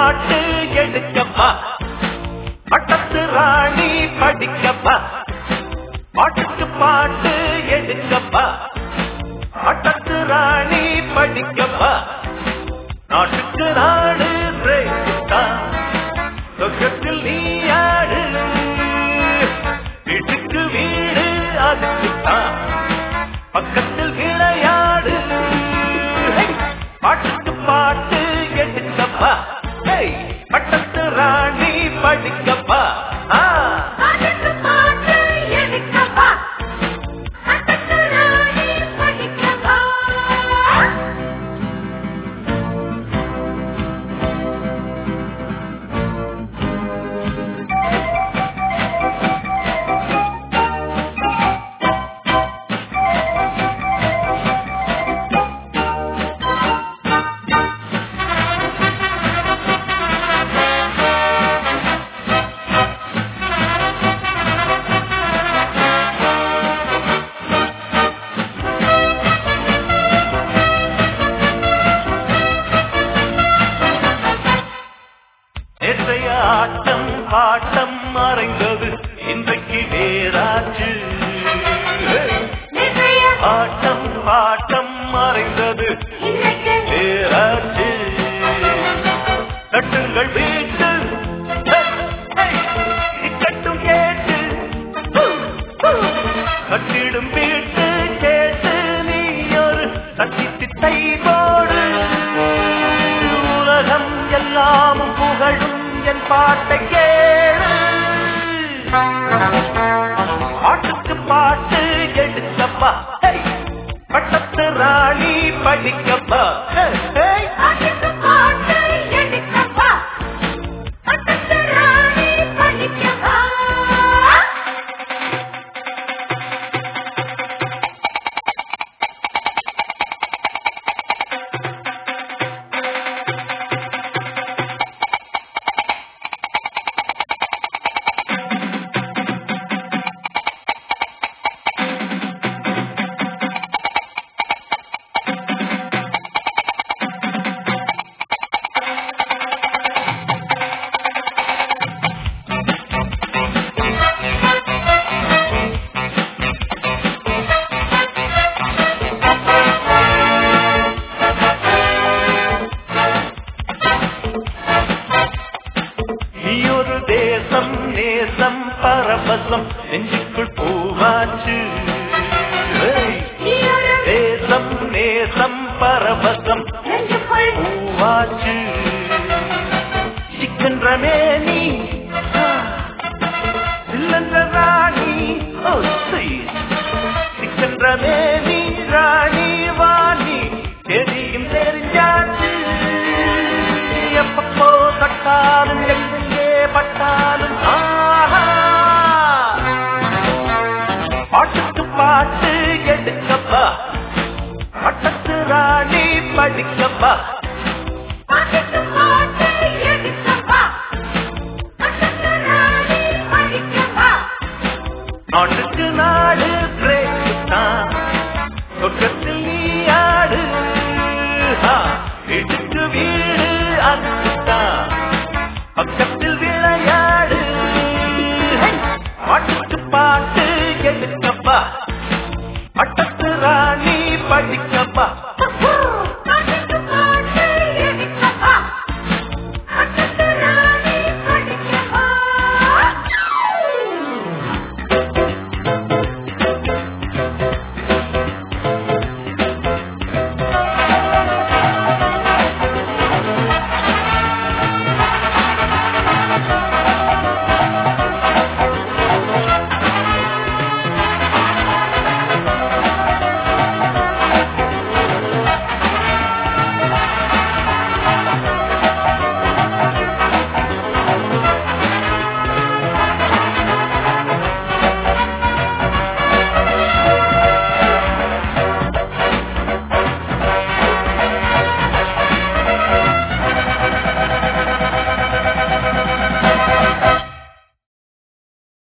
பாட்டு எடுக்கப்பா பட்டத்து ராணி படிக்கப்பா பாட்டுக்கு பாட்டு எடுக்கப்பா பட்டத்து ராணி படிக்கப்பா நாட்டுக்கு நாடு பிரேக்கிட்டா சொர்க்கத்தில் நீ ஆடு வீட்டுக்கு வீடு அதுக்குத்தான் பக்கத்தில் விளையாடு ஹே! பாட்டுக்கு பாட்டு எடுக்கப்பா ஹே! பட்டத்து ராணி படிக்கப்பா ஆ பாட்டுக்கு பாட்டு எடுக்கப்பா பட்டத்து ராணி படிக்கப்பா நேற்றைய ஆட்டம் பாட்டம் மறைந்தது இன்றைக்கு வேறாச்சு ஹே! நிறைய ஆட்டம் பாட்டம் மறைந்தது இன்னைக்கு வேறாச்சு கட்டுங்கள் வீட்டு ஹே! ஹே! இக்கட்டும் கேட்டு ஹூ! ஹூ! கட்டிடும் வீட்டு கேட்டு நீ ஒரு கட்டித்திட்டை போடு உலகம் எல்லாமும் புகழும் என் பாட்டை கேளு பாட்டுக்கு பாட்டு எடுக்கப்பா ஹே! பட்டத்து ராணி படிக்கப்பா ஹே! ஹே! பாட்டுக்கு பாட்டு எடுக்கப்பா பட்டத்து ராணி படிக்கப்பா நீ ஒரு தேசம் நேசம் பரவசம் நெஞ்சுக்குள் பூவாச்சு ஏய்! நீ ஒரு தேசம் நேசம் பரவசம் நெஞ்சுக்குள் பூவாச்சு சிக்கன்றமே நீ இல்லன்ற ராணி ஓ sweet. சிக்கன்றமே நீ ராணி வாணி தெரியும் தெரிஞ்சாச்சு எப்பப்போ தட்டாலும் எங்கே பட்டாலும் ஆஹா பாட்டுக்கு பாட்டு எடுக்கப்பா பட்டத்து ராணி படிக்கப்பா